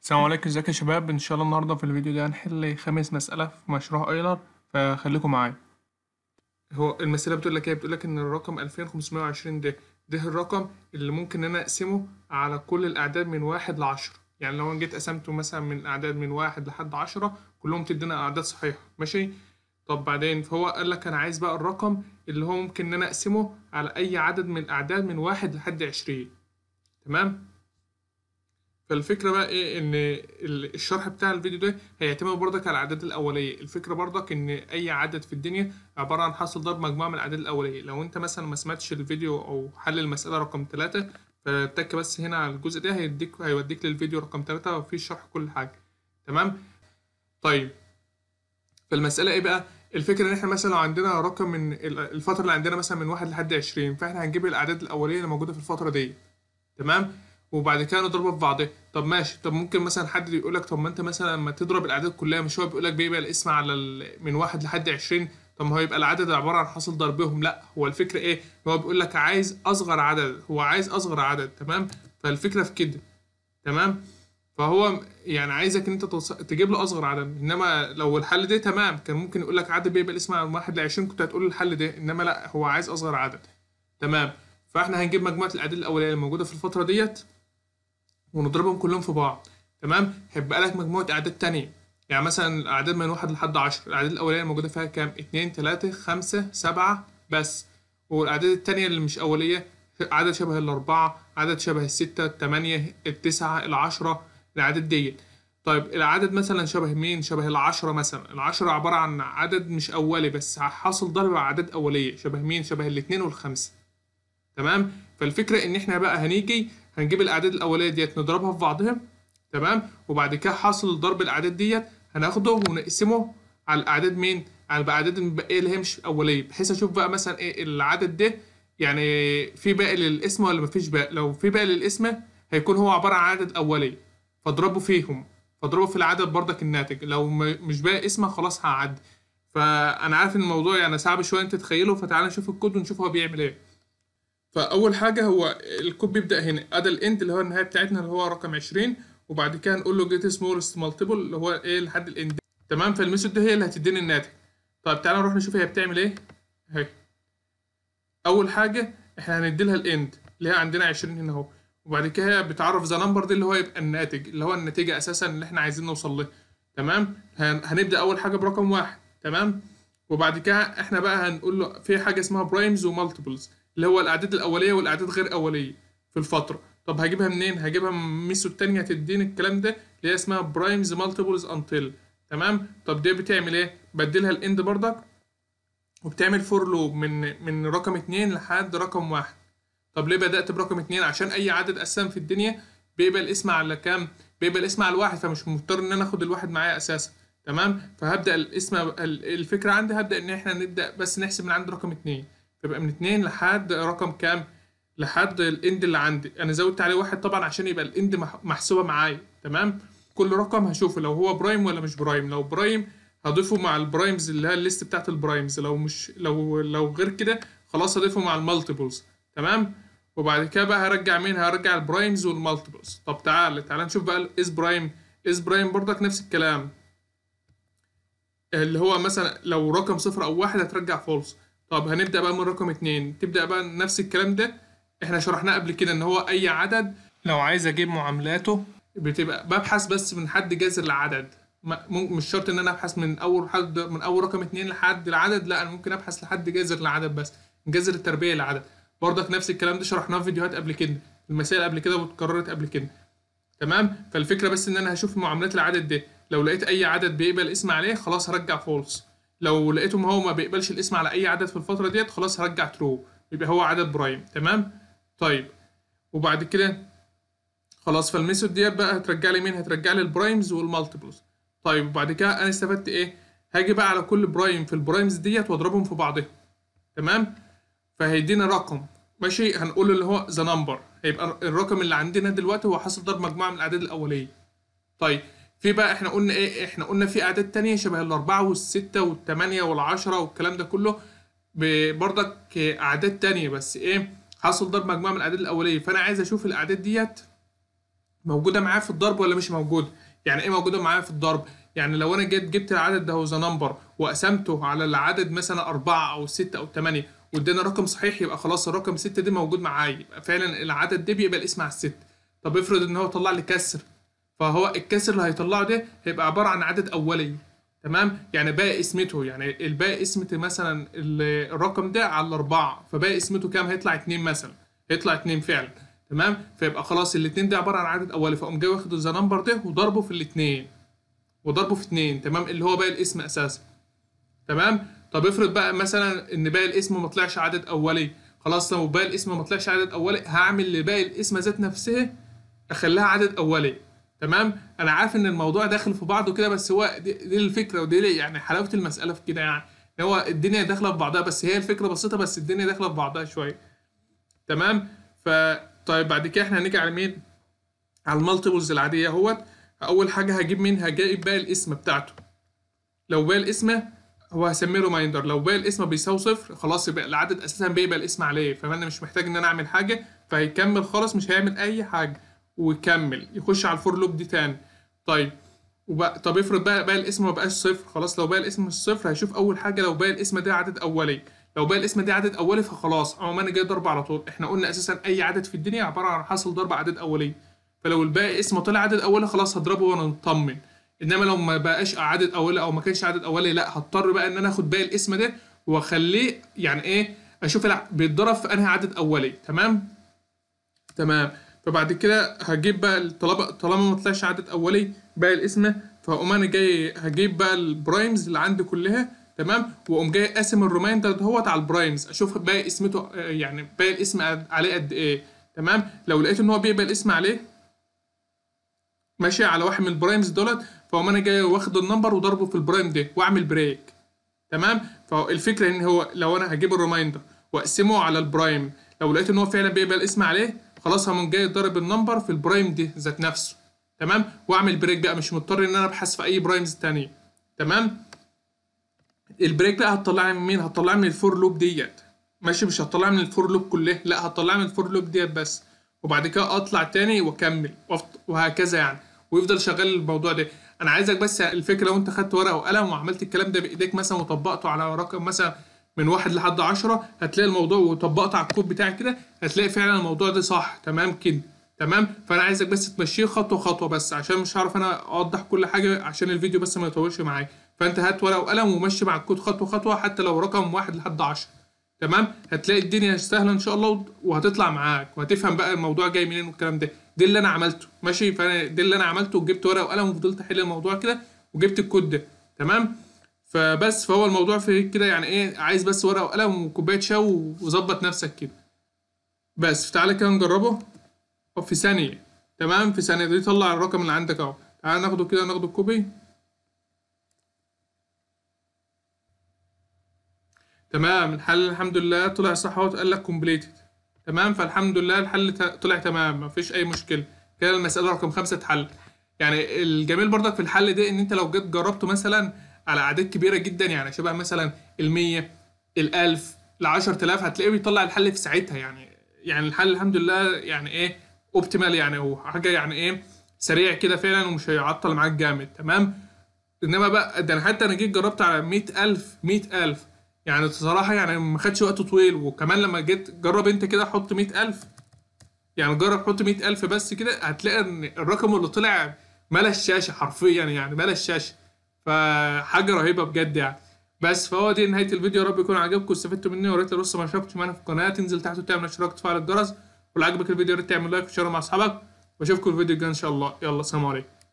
السلام عليكم ازيك يا شباب ان شاء الله النهارده في الفيديو ده هنحل خامس مسألة في مشروع ايلر فخليكم معايا هو المسألة بتقول لك ايه بتقول لك ان الرقم 2520 ده ده الرقم اللي ممكن ان انا اقسمه على كل الاعداد من واحد لعشرة يعني لو انا جيت قسمته مثلا من الاعداد من واحد لحد عشرة كلهم تدينا اعداد صحيحة ماشي طب بعدين فهو قال لك انا عايز بقى الرقم اللي هو ممكن ان انا اقسمه على اي عدد من الاعداد من واحد لحد عشرين تمام فالفكرة بقى ايه ان ال- الشرح بتاع الفيديو ده هيعتمد برضك على الاعداد الاولية الفكرة برضك ان اي عدد في الدنيا عبارة عن حاصل ضرب مجموعة من الاعداد الاولية لو انت مثلا ما سمعتش الفيديو او حل المسألة رقم ثلاثة فتك بس هنا على الجزء ده هيديك هيوديك للفيديو رقم ثلاثة وفيه شرح كل حاجة تمام طيب فالمسألة ايه بقى الفكرة ان احنا مثلا لو عندنا رقم من ال- الفترة اللي عندنا مثلا من واحد لحد عشرين فاحنا هنجيب الاعداد الاولية اللي موجودة في الفترة دي تمام وبعد كده نضربها في بعضها طب ماشي طب ممكن مثلا حد يقول لك طب ما انت مثلا لما تضرب الاعداد كلها مش هو بيقول لك بيبقى الاسم على ال... من واحد لحد عشرين طب ما هو يبقى العدد عباره عن حاصل ضربهم لا هو الفكره ايه هو بيقول لك عايز اصغر عدد هو عايز اصغر عدد تمام فالفكره في كده تمام فهو يعني عايزك ان انت توص... تجيب له اصغر عدد انما لو الحل ده تمام كان ممكن يقول لك عدد بيبقى الاسم من واحد لعشرين كنت هتقول الحل ده انما لا هو عايز اصغر عدد تمام فاحنا هنجيب مجموعه الاعداد الاوليه اللي موجوده في الفتره ديت ونضربهم كلهم في بعض تمام هيبقى لك مجموعة أعداد تانية يعني مثلا الأعداد من واحد لحد عشرة الأعداد الأولية الموجودة فيها كام؟ اتنين تلاتة خمسة سبعة بس والأعداد التانية اللي مش أولية عدد شبه الأربعة عدد شبه الستة التمانية التسعة العشرة الأعداد ديت طيب العدد مثلا شبه مين؟ شبه العشرة مثلا العشرة عبارة عن عدد مش أولي بس حاصل ضرب أعداد أولية شبه مين؟ شبه الاتنين والخمسة تمام فالفكرة إن إحنا بقى هنيجي هنجيب الأعداد الأولية ديت نضربها في بعضها تمام وبعد كده حاصل ضرب الأعداد ديت هناخده ونقسمه على الأعداد مين؟ على الأعداد المبقية اللي هي مش أولية بحيث أشوف بقى مثلا إيه العدد ده يعني في باقي للاسم ولا مفيش باقي لو في باقي للاسم هيكون هو عبارة عن عدد أولي فاضربه فيهم فاضربه في العدد برضك الناتج لو م- مش باقي اسمه خلاص هعدي فأنا عارف إن الموضوع يعني صعب شوية أنت تتخيله فتعالى نشوف الكود ونشوف هو بيعمل إيه فاول حاجه هو الكود بيبدا هنا ادي الاند اللي هو النهايه بتاعتنا اللي هو رقم 20 وبعد كده نقول له جيت سمولست مالتيبل اللي هو ايه لحد الاند تمام فالميثود دي هي اللي هتديني الناتج طيب تعالى نروح نشوف هي بتعمل ايه اهي اول حاجه احنا هندي لها الاند اللي هي عندنا 20 هنا اهو وبعد كده هي بتعرف ذا نمبر دي اللي هو يبقى الناتج اللي هو النتيجه اساسا اللي احنا عايزين نوصل له تمام هن- هنبدا اول حاجه برقم واحد تمام وبعد كده احنا بقى هنقول له في حاجه اسمها برايمز ومالتيبلز اللي هو الاعداد الاوليه والاعداد غير اوليه في الفتره طب هجيبها منين هجيبها من ميثود تانية تديني الكلام ده اللي هي اسمها برايمز مالتيبلز انتل تمام طب دي بتعمل ايه بديلها الاند برضك وبتعمل فور لوب من من رقم اتنين لحد رقم واحد طب ليه بدأت برقم اتنين عشان أي عدد أساسا في الدنيا بيقبل اسم على كام؟ بيقبل اسم على الواحد فمش مضطر إن أنا آخد الواحد معايا أساسا تمام؟ فهبدأ الاسم ال- الفكرة عندي هبدأ إن إحنا نبدأ بس نحسب من عند رقم اتنين فيبقى من اتنين لحد رقم كام؟ لحد الاند اللي عندي أنا زودت عليه واحد طبعا عشان يبقى الاند مح- محسوبة معايا تمام؟ كل رقم هشوفه لو هو برايم ولا مش برايم لو برايم هضيفه مع البرايمز اللي هي الليست بتاعت البرايمز لو مش لو لو غير كده خلاص هضيفه مع المالتيبلز تمام وبعد كده بقى هرجع مين هرجع البرايمز والمالتيبلز طب تعال تعال نشوف بقى الاس برايم اس برايم برضك نفس الكلام اللي هو مثلا لو رقم صفر او واحد هترجع فولس طب هنبدا بقى من رقم اتنين تبدا بقى نفس الكلام ده احنا شرحناه قبل كده ان هو اي عدد لو عايز اجيب معاملاته بتبقى ببحث بس من حد جذر العدد ما- مم- مش شرط ان انا ابحث من اول حد من اول رقم اتنين لحد العدد لا انا ممكن ابحث لحد جذر العدد بس جذر التربيع للعدد برضك نفس الكلام ده شرحناه في فيديوهات قبل كده المسائل قبل كده واتكررت قبل كده تمام فالفكره بس ان انا هشوف معاملات العدد ده لو لقيت اي عدد بيقبل اسم عليه خلاص هرجع فولس لو لقيته ما هو ما بيقبلش الاسم على اي عدد في الفتره ديت خلاص هرجع ترو يبقى هو عدد برايم تمام طيب وبعد كده خلاص فالميثود ديت بقى هترجع لي مين هترجع لي البرايمز والمالتيبلز طيب وبعد كده انا استفدت ايه هاجي بقى على كل برايم في البرايمز ديت واضربهم في بعضهم تمام فهيدينا رقم ماشي هنقول اللي هو ذا نمبر هيبقى الرقم اللي عندنا دلوقتي هو حاصل ضرب مجموعه من الاعداد الاوليه طيب في بقى احنا قلنا ايه احنا قلنا في اعداد تانية شبه الاربعة والستة والتمانية والعشرة والكلام ده كله ب- برضك اعداد تانية بس ايه حاصل ضرب مجموعة من الاعداد الاولية فانا عايز اشوف الاعداد ديت موجوده معايا في الضرب ولا مش موجوده يعني ايه موجوده معايا في الضرب يعني لو انا جيت جبت العدد ده هو ذا نمبر وقسمته على العدد مثلا أربعة أو ستة أو تمانية وادانا رقم صحيح يبقى خلاص الرقم ستة ده موجود معايا يبقى فعلا العدد ده بيبقى الاسم على الست طب افرض ان هو طلع لي كسر فهو الكسر اللي هيطلعه ده هيبقى عبارة عن عدد أولي تمام يعني باقي اسمته يعني الباقي اسمة مثلا ال- الرقم ده على الأربعة فباقي اسمته كام هيطلع اتنين مثلا هيطلع اتنين فعلا تمام فيبقى خلاص الاتنين ده عبارة عن عدد أولي فأقوم جاي واخد الذا نمبر ده وضربه في الاتنين وضربه في اتنين تمام اللي هو باقي الاسم أساسا تمام طب افرض بقى مثلا ان باقي الاسم ما طلعش عدد اولي خلاص لو باقي الاسم ما طلعش عدد اولي هعمل لباقي الاسم ذات نفسها اخليها عدد اولي تمام انا عارف ان الموضوع داخل في بعضه كده بس هو دي, دي الفكره ودي ليه- يعني حلاوه المساله في كده يعني إن هو الدنيا داخله في بعضها بس هي الفكره بسيطه بس الدنيا داخله في بعضها شويه تمام ف طيب بعد كده احنا هنيجي على مين على المالتيبلز العاديه اهوت اول حاجه هجيب مين هجيب باقي الاسم بتاعته لو باقي الاسم هو هسميه ريمايندر لو باقي الاسم بيساوي صفر خلاص يبقى العدد اساسا بيبقى الاسم عليه فانا مش محتاج ان انا اعمل حاجه فهيكمل خلاص مش هيعمل اي حاجه ويكمل يخش على الفور لوب دي تاني طيب وبقى طب افرض بقى باقي الاسم ما بقاش صفر خلاص لو باقي الاسم مش صفر هيشوف اول حاجه لو باقي الاسم ده عدد اولي لو باقي الاسم ده عدد اولي فخلاص او ما انا جاي ضرب على طول احنا قلنا اساسا اي عدد في الدنيا عباره عن حاصل ضرب عدد اولي فلو الباقي اسمه طلع عدد اولي خلاص هضربه وانا مطمن انما لو ما بقاش عدد اولي او ما كانش عدد اولي لا هضطر بقى ان انا اخد باقي الاسم ده واخليه يعني ايه اشوف الع- بيتضرب في انهي عدد اولي تمام تمام فبعد كده هجيب بقى طالما طالما ما طلعش عدد اولي باقي الاسم فاقوم انا جاي هجيب بقى البرايمز اللي عندي كلها تمام واقوم جاي قاسم الريمايندر دهوت على البرايمز اشوف باقي اسمته آه، يعني باقي الاسم قد- عليه قد ايه تمام لو لقيت ان هو بيقبل الاسم عليه ماشي على واحد من البرايمز دولت فاقوم انا جاي واخد النمبر وضربه في البرايم ده واعمل بريك تمام فالفكره ان هو لو انا هجيب الريمايندر واقسمه على البرايم لو لقيت ان هو فعلا بيقبل الاسم عليه خلاص هقوم جاي ضارب النمبر في البرايم دي ذات نفسه تمام واعمل بريك بقى مش مضطر ان انا ابحث في اي برايمز تانية تمام البريك بقى هتطلعني من مين هتطلعني من الفور لوب ديت ماشي مش هتطلعني من الفور لوب كلها لا هتطلعني من الفور لوب ديت بس وبعد كده اطلع تاني واكمل وأفت- وهكذا يعني ويفضل شغال الموضوع ده انا عايزك بس الفكره لو انت خدت ورقه وقلم وعملت الكلام ده بايديك مثلا وطبقته على رقم مثلا من واحد لحد عشرة هتلاقي الموضوع وطبقته على الكود بتاعك كده هتلاقي فعلا الموضوع ده صح تمام كده تمام فانا عايزك بس تمشيه خطوه خطوه بس عشان مش هعرف انا اوضح كل حاجه عشان الفيديو بس ما يطولش معاك فانت هات ورقه وقلم ومشي مع الكود خطوه خطوه حتى لو رقم واحد لحد عشرة تمام هتلاقي الدنيا سهله ان شاء الله وهتطلع معاك وهتفهم بقى الموضوع جاي منين والكلام ده ده اللي انا عملته ماشي فانا ده اللي انا عملته وجبت ورقه وقلم وفضلت احل الموضوع كده وجبت الكود ده تمام فبس فهو الموضوع في كده يعني ايه عايز بس ورقه وقلم وكوبايه شاي وظبط نفسك كده بس تعالى كده نجربه في ثانيه تمام في ثانيه دي طلع الرقم اللي عندك اهو تعالى ناخده كده ناخده كوبي تمام الحل الحمد لله طلع صح اهو قال لك كومبليتد تمام فالحمد لله الحل ت- طلع تمام مفيش اي مشكله كده المساله رقم خمسة اتحل يعني الجميل برضك في الحل ده ان انت لو جيت جربته مثلا على اعداد كبيره جدا يعني شبه مثلا ال100 ال1000 ال10000 هتلاقيه بيطلع الحل في ساعتها يعني يعني الحل الحمد لله يعني ايه اوبتيمال يعني هو حاجه يعني ايه سريع كده فعلا ومش هيعطل معاك جامد تمام انما بقى ده انا حتى انا جيت جربت على 100000 100000 يعني بصراحه يعني ما خدش وقت طويل وكمان لما جيت جرب انت كده حط 100000 يعني جرب حط 100000 بس كده هتلاقي ان الرقم اللي طلع ملا الشاشه حرفيا يعني ملا الشاشه فحاجه رهيبه بجد يعني بس فهو دي نهايه الفيديو يا رب يكون عجبكم واستفدتوا مني ويا ريت لو لسه ما اشتركتش معانا في القناه تنزل تحت وتعمل اشتراك وتفعل الجرس ولو عجبك الفيديو يا ريت تعمل لايك وشير مع اصحابك واشوفكم الفيديو الجاي ان شاء الله يلا سلام عليكم